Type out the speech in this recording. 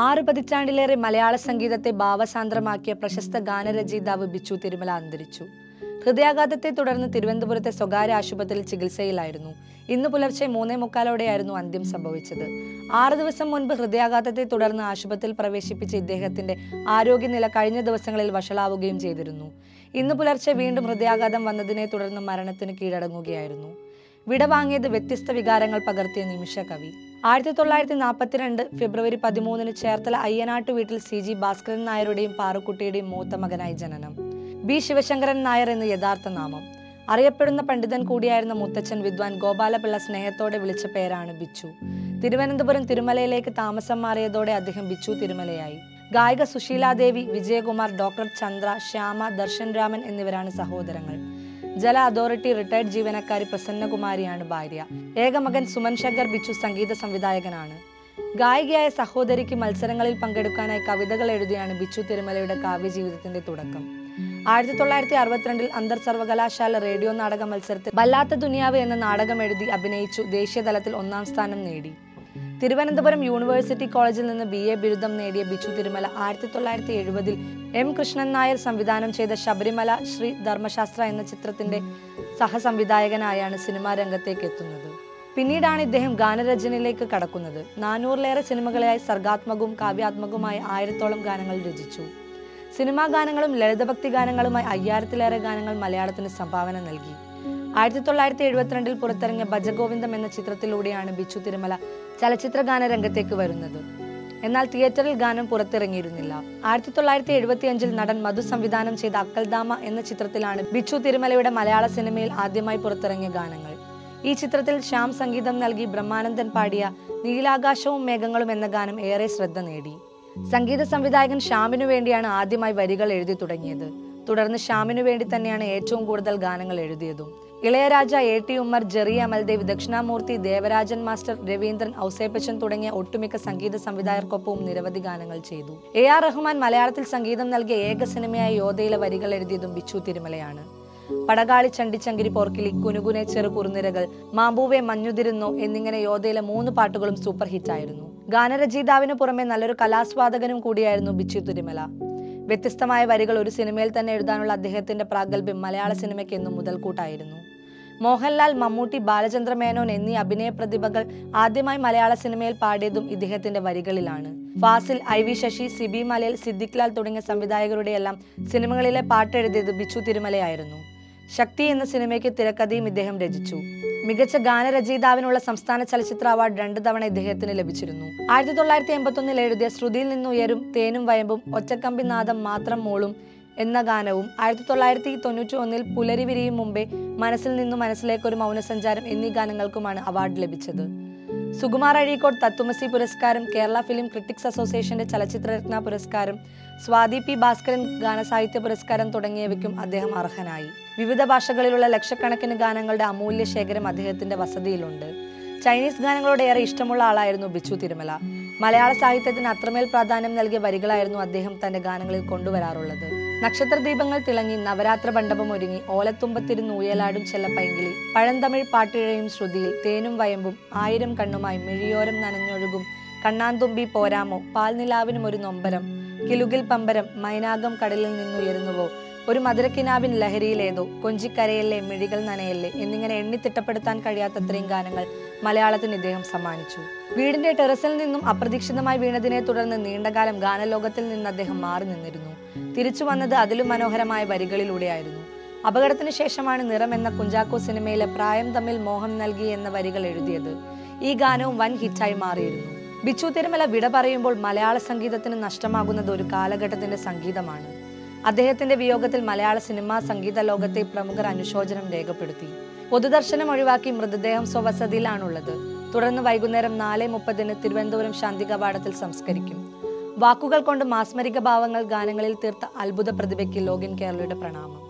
ആറ് പതിറ്റാണ്ടിലേറെ മലയാള സംഗീതത്തെ ഭാവസാന്ദ്രമാക്കിയ പ്രശസ്ത ഗാനരചയിതാവ് ബിച്ചു തിരുമല അന്തരിച്ചു ഹൃദയാഘാതത്തെ തുടർന്ന് തിരുവനന്തപുരത്തെ സ്വകാര്യ ആശുപത്രിയിൽ ചികിത്സയിലായിരുന്നു ഇന്ന് പുലർച്ചെ മൂന്നേ മുക്കാലോടെയായിരുന്നു അന്ത്യം സംഭവിച്ചത് ആറ് ദിവസം മുൻപ് ഹൃദയാഘാതത്തെ തുടർന്ന് ആശുപത്രിയിൽ പ്രവേശിപ്പിച്ച ഇദ്ദേഹത്തിന്റെ ആരോഗ്യനില കഴിഞ്ഞ ദിവസങ്ങളിൽ വഷളാവുകയും ചെയ്തിരുന്നു ഇന്ന് പുലർച്ചെ വീണ്ടും ഹൃദയാഘാതം വന്നതിനെ തുടർന്ന് മരണത്തിന് കീഴടങ്ങുകയായിരുന്നു വിടവാങ്ങിയത് വ്യത്യസ്ത വികാരങ്ങൾ പകർത്തിയ നിമിഷ കവി ആയിരത്തി തൊള്ളായിരത്തി നാൽപ്പത്തിരണ്ട് ഫെബ്രുവരി പതിമൂന്നിന് ചേർത്തല അയ്യനാട്ട് വീട്ടിൽ സി ജി ഭാസ്കരൻ നായരുടെയും പാറുക്കുട്ടിയുടെയും മൂത്ത മകനായി ജനനം ബി ശിവശങ്കരൻ നായർ എന്ന് യഥാർത്ഥ നാമം അറിയപ്പെടുന്ന പണ്ഡിതൻ കൂടിയായിരുന്ന മുത്തച്ഛൻ വിദ്വാൻ ഗോപാലപിള്ള സ്നേഹത്തോടെ വിളിച്ച പേരാണ് ബിച്ചു തിരുവനന്തപുരം തിരുമലയിലേക്ക് താമസം മാറിയതോടെ അദ്ദേഹം ബിച്ചു തിരുമലയായി ഗായിക സുശീലാദേവി വിജയകുമാർ ഡോക്ടർ ചന്ദ്ര ശ്യാമ ദർശൻ രാമൻ എന്നിവരാണ് സഹോദരങ്ങൾ ജല അതോറിറ്റി റിട്ടയർഡ് ജീവനക്കാരി പ്രസന്നകുമാരിയാണ് ഭാര്യ ഏകമകൻ സുമൻ ശങ്കർ ബിച്ചു സംഗീത സംവിധായകനാണ് ഗായികയായ സഹോദരിക്ക് മത്സരങ്ങളിൽ പങ്കെടുക്കാനായി കവിതകൾ എഴുതിയാണ് ബിച്ചു തിരുമലയുടെ കാവ്യജീവിതത്തിന്റെ തുടക്കം ആയിരത്തി തൊള്ളായിരത്തി അറുപത്തിരണ്ടിൽ അന്തർ സർവകലാശാല റേഡിയോ നാടക മത്സരത്തിൽ വല്ലാത്ത ദുനിയാവ് എന്ന നാടകം എഴുതി അഭിനയിച്ചു ദേശീയതലത്തിൽ ഒന്നാം സ്ഥാനം നേടി തിരുവനന്തപുരം യൂണിവേഴ്സിറ്റി കോളേജിൽ നിന്ന് ബി എ ബിരുദം നേടിയ ബിച്ചു തിരുമല ആയിരത്തി തൊള്ളായിരത്തി എഴുപതിൽ എം കൃഷ്ണൻ നായർ സംവിധാനം ചെയ്ത ശബരിമല ശ്രീ ധർമ്മശാസ്ത്ര എന്ന ചിത്രത്തിന്റെ സഹസംവിധായകനായാണ് സിനിമാ രംഗത്തേക്ക് എത്തുന്നത് പിന്നീടാണ് ഇദ്ദേഹം ഗാനരചനയിലേക്ക് കടക്കുന്നത് നാനൂറിലേറെ സിനിമകളായി സർഗാത്മകവും കാവ്യാത്മകവുമായ ആയിരത്തോളം ഗാനങ്ങൾ രചിച്ചു സിനിമാ ഗാനങ്ങളും ലളിതഭക്തി ഗാനങ്ങളുമായി അയ്യായിരത്തിലേറെ ഗാനങ്ങൾ മലയാളത്തിന് സംഭാവന നൽകി ആയിരത്തി തൊള്ളായിരത്തി എഴുപത്തിരണ്ടിൽ പുറത്തിറങ്ങിയ ഭജഗോവിന്ദം എന്ന ചിത്രത്തിലൂടെയാണ് ബിച്ചു തിരുമല ചലച്ചിത്ര ഗാന രംഗത്തേക്ക് വരുന്നത് എന്നാൽ തിയേറ്ററിൽ ഗാനം പുറത്തിറങ്ങിയിരുന്നില്ല ആയിരത്തി തൊള്ളായിരത്തി എഴുപത്തി അഞ്ചിൽ നടൻ മധു സംവിധാനം ചെയ്ത അക്കൽദാമ എന്ന ചിത്രത്തിലാണ് ബിച്ചു തിരുമലയുടെ മലയാള സിനിമയിൽ ആദ്യമായി പുറത്തിറങ്ങിയ ഗാനങ്ങൾ ഈ ചിത്രത്തിൽ ശ്യാം സംഗീതം നൽകി ബ്രഹ്മാനന്ദൻ പാടിയ നീലാകാശവും മേഘങ്ങളും എന്ന ഗാനം ഏറെ ശ്രദ്ധ നേടി സംഗീത സംവിധായകൻ ശ്യാമിനു വേണ്ടിയാണ് ആദ്യമായി വരികൾ എഴുതി തുടങ്ങിയത് തുടർന്ന് ശ്യാമിനു വേണ്ടി തന്നെയാണ് ഏറ്റവും കൂടുതൽ ഗാനങ്ങൾ എഴുതിയതും Ilaiyaraaja A T Ummer Jerry Amaldev Dakshinamoorthy Devarajan master Raveendran Ouseppachan തുടങ്ങിയ ഒട്ടുമിക്ക സംഗീത സംവിധായകർക്കൊപ്പവും നിരവധി ഗാനങ്ങൾ ചെയ്തു എ ആർ റഹ്മാൻ മലയാളത്തിൽ സംഗീതം നൽകിയ ഏക സിനിമയായ യോധയിലെ വരികൾ എഴുതിയതും ബിച്ചു തിരുമലയാണ് പടകാളി ചണ്ടിച്ചങ്കിരി പോർക്കിലി കുനുകുനെ ചെറു കുറുനിരകൾ മാമ്പൂവെ മഞ്ഞുതിരുന്നോ എന്നിങ്ങനെ യോധയിലെ മൂന്ന് പാട്ടുകളും സൂപ്പർ ഹിറ്റായിരുന്നു ഗാനരചയിതാവിന് പുറമെ നല്ലൊരു കലാസ്വാദകനും കൂടിയായിരുന്നു ബിച്ചു തിരുമല വ്യത്യസ്തമായ വരികൾ ഒരു സിനിമയിൽ തന്നെ എഴുതാനുള്ള അദ്ദേഹത്തിന്റെ പ്രാഗൽഭ്യം മലയാള സിനിമയ്ക്ക് എന്നും മുതൽക്കൂട്ടായിരുന്നു മോഹൻലാൽ മമ്മൂട്ടി ബാലചന്ദ്ര മേനോൻ എന്നീ അഭിനയ പ്രതിഭകൾ ആദ്യമായി മലയാള സിനിമയിൽ പാടിയതും ഇദ്ദേഹത്തിന്റെ വരികളിലാണ് ഫാസിൽ ഐ വി ശശി സിബി മലയിൽ സിദ്ദിഖ് ലാൽ തുടങ്ങിയ സംവിധായകരുടെയെല്ലാം സിനിമകളിലെ പാട്ടെഴുതിയത് ബിച്ചു തിരുമലയായിരുന്നു ശക്തി എന്ന സിനിമയ്ക്ക് തിരക്കഥയും ഇദ്ദേഹം രചിച്ചു മികച്ച ഗാനരചയിതാവിനുള്ള സംസ്ഥാന ചലച്ചിത്ര അവാർഡ് രണ്ടു തവണ ഇദ്ദേഹത്തിന് ലഭിച്ചിരുന്നു ആയിരത്തി തൊള്ളായിരത്തി എൺപത്തി ഒന്നിൽ എഴുതിയ ശ്രുതിയിൽ നിന്നുയരും തേനും വയമ്പും ഒറ്റക്കമ്പി നാദം മാത്രം മോളും എന്ന ഗാനവും ആയിരത്തി തൊള്ളായിരത്തി തൊണ്ണൂറ്റി ഒന്നിൽ പുലരി വിരിയും മുമ്പേ മനസ്സിൽ നിന്നു മനസ്സിലേക്ക് ഒരു മൗനസഞ്ചാരം എന്നീ ഗാനങ്ങൾക്കുമാണ് അവാർഡ് ലഭിച്ചത് സുകുമാർ അഴീക്കോട് തത്വമസി പുരസ്കാരം കേരള ഫിലിം ക്രിട്ടിക്സ് അസോസിയേഷന്റെ ചലച്ചിത്രരത്ന പുരസ്കാരം സ്വാതി പി ഭാസ്കരൻ ഗാനസാഹിത്യ പുരസ്കാരം തുടങ്ങിയവയ്ക്കും അദ്ദേഹം അർഹനായി വിവിധ ഭാഷകളിലുള്ള ലക്ഷക്കണക്കിന് ഗാനങ്ങളുടെ അമൂല്യ ശേഖരം അദ്ദേഹത്തിന്റെ വസതിയിലുണ്ട് ചൈനീസ് ഗാനങ്ങളോട് ഏറെ ഇഷ്ടമുള്ള ആളായിരുന്നു ബിച്ചു തിരുമല മലയാള സാഹിത്യത്തിന് അത്രമേൽ പ്രാധാന്യം നൽകിയ വരികളായിരുന്നു അദ്ദേഹം തന്റെ ഗാനങ്ങളിൽ കൊണ്ടുവരാറുള്ളത് നക്ഷത്രദീപങ്ങൾ തിളങ്ങി നവരാത്ര മണ്ഡപം ഒരുങ്ങി ഓലത്തുമ്പത്തിരുന്ന് ഊയലാടും ചെല്ലപ്പൈങ്കിളി പഴന്തമിഴ് പാട്ടിഴയും ശ്രുതിയിൽ തേനും വയമ്പും ആയിരം കണ്ണുമായി മിഴിയോരം നനഞ്ഞൊഴുകും കണ്ണാന്തുമ്പി പോരാമോ പാൽനിലാവിനും ഒരു നൊമ്പരം കിലുകിൽ പമ്പരം മൈനാകം കടലിൽ നിന്നുയരുന്നുവോ ഒരു മധുരക്കിനാവിൻ ലഹരിയിലേതോ കൊഞ്ചിക്കരയല്ലേ മിഴികൾ നനയല്ലേ എന്നിങ്ങനെ എണ്ണിത്തിട്ടപ്പെടുത്താൻ കഴിയാത്തത്രയും ഗാനങ്ങൾ മലയാളത്തിന് ഇദ്ദേഹം സമ്മാനിച്ചു വീടിന്റെ ടെറസിൽ നിന്നും അപ്രതീക്ഷിതമായി വീണതിനെ തുടർന്ന് നീണ്ടകാലം ഗാനലോകത്തിൽ നിന്ന് അദ്ദേഹം മാറി നിന്നിരുന്നു തിരിച്ചു വന്നത് അതിലും മനോഹരമായ വരികളിലൂടെയായിരുന്നു അപകടത്തിന് ശേഷമാണ് നിറം എന്ന കുഞ്ചാക്കോ സിനിമയിലെ പ്രായം തമ്മിൽ മോഹം നൽകി എന്ന വരികൾ എഴുതിയത് ഈ ഗാനവും വൻ ഹിറ്റായി മാറിയിരുന്നു ബിച്ചു തിരുമല വിട പറയുമ്പോൾ മലയാള സംഗീതത്തിന് നഷ്ടമാകുന്നത് ഒരു കാലഘട്ടത്തിന്റെ സംഗീതമാണ് അദ്ദേഹത്തിന്റെ വിയോഗത്തിൽ മലയാള സിനിമാ സംഗീത ലോകത്തെ പ്രമുഖർ അനുശോചനം രേഖപ്പെടുത്തി പൊതുദർശനം ഒഴിവാക്കി മൃതദേഹം സ്വവസതിയിലാണുള്ളത് തുടർന്ന് വൈകുന്നേരം നാല് മുപ്പതിന് തിരുവനന്തപുരം ശാന്തി കവാടത്തിൽ സംസ്കരിക്കും വാക്കുകൾ കൊണ്ട് മാസ്മരിക ഭാവങ്ങൾ ഗാനങ്ങളിൽ തീർത്ത അത്ഭുത പ്രതിഭയ്ക്ക് ലോകിൻ കേരളയുടെ പ്രണാമം